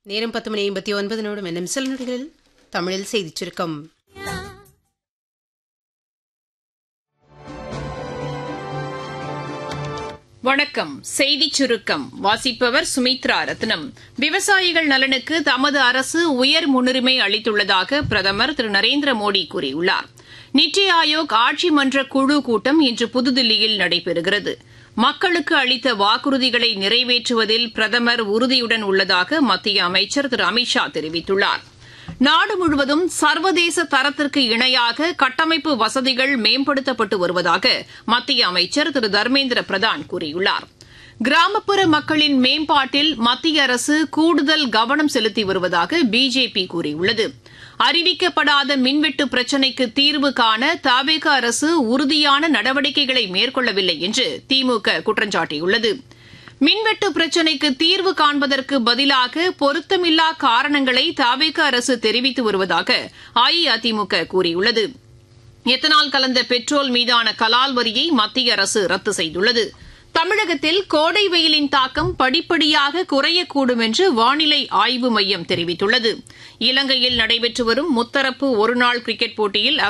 நேரம் பத்து மணி ஐம்பத்தி ஒன்பது நிமிடம் என்னும் சில நொடிகளில் தமிழில் செய்திச் சுருக்கம் வணக்கம் செய்திச் சுருக்கம் வாசிப்பவர் சுமித்ரா ரத்னம் விவசாயிகள் நலனுக்கு தமது அரசு உயர் முன்னுரிமை அளித்துள்ளதாக பிரதமர் திரு நரேந்திர மோடி கூறியுள்ளார் நித்தி ஆயோக் ஆட்சி மன்ற குழு கூட்டம் இன்று புதுதில்லியில் நடைபெறுகிறது மக்களுக்கு அளித்த வாக்குறுதிகளை நிறைவேற்றுவதில் பிரதமர் உறுதியுடன் உள்ளதாக மத்திய அமைச்சர் திரு அமித்ஷா தெரிவித்துள்ளார் நாடு முழுவதும் சர்வதேச தரத்திற்கு இணையாக கட்டமைப்பு வசதிகள் மேம்படுத்தப்பட்டு வருவதாக மத்திய அமைச்சர் திரு தர்மேந்திர பிரதான் கூறியுள்ளார் கிராமப்புற மக்களின் மேம்பாட்டில் மத்திய அரசு கூடுதல் கவனம் செலுத்தி வருவதாக பிஜேபி கூறியுள்ளது அறிவிக்கப்படாத மின்வெட்டு பிரச்சினைக்கு தீர்வு காண தவேக அரசு உறுதியான நடவடிக்கைகளை மேற்கொள்ளவில்லை என்று திமுக குற்றம் சாட்டியுள்ளது மின்வெட்டு பிரச்சினைக்கு தீர்வு காண்பதற்கு பதிலாக பொருத்தமில்லா காரணங்களை தவேக அரசு தெரிவித்து வருவதாக அஇஅதிமுக கூறியுள்ளது எத்தனால் கலந்த பெட்ரோல் மீதான கலால் வரியை மத்திய அரசு ரத்து செய்துள்ளது தமிழகத்தில் கோடை வெயிலின் தாக்கம் படிப்படியாக குறையக்கூடும் என்று வானிலை ஆய்வு மையம் தெரிவித்துள்ளது இலங்கையில் நடைபெற்று வரும் முத்தரப்பு ஒருநாள் கிரிக்கெட் போட்டியில்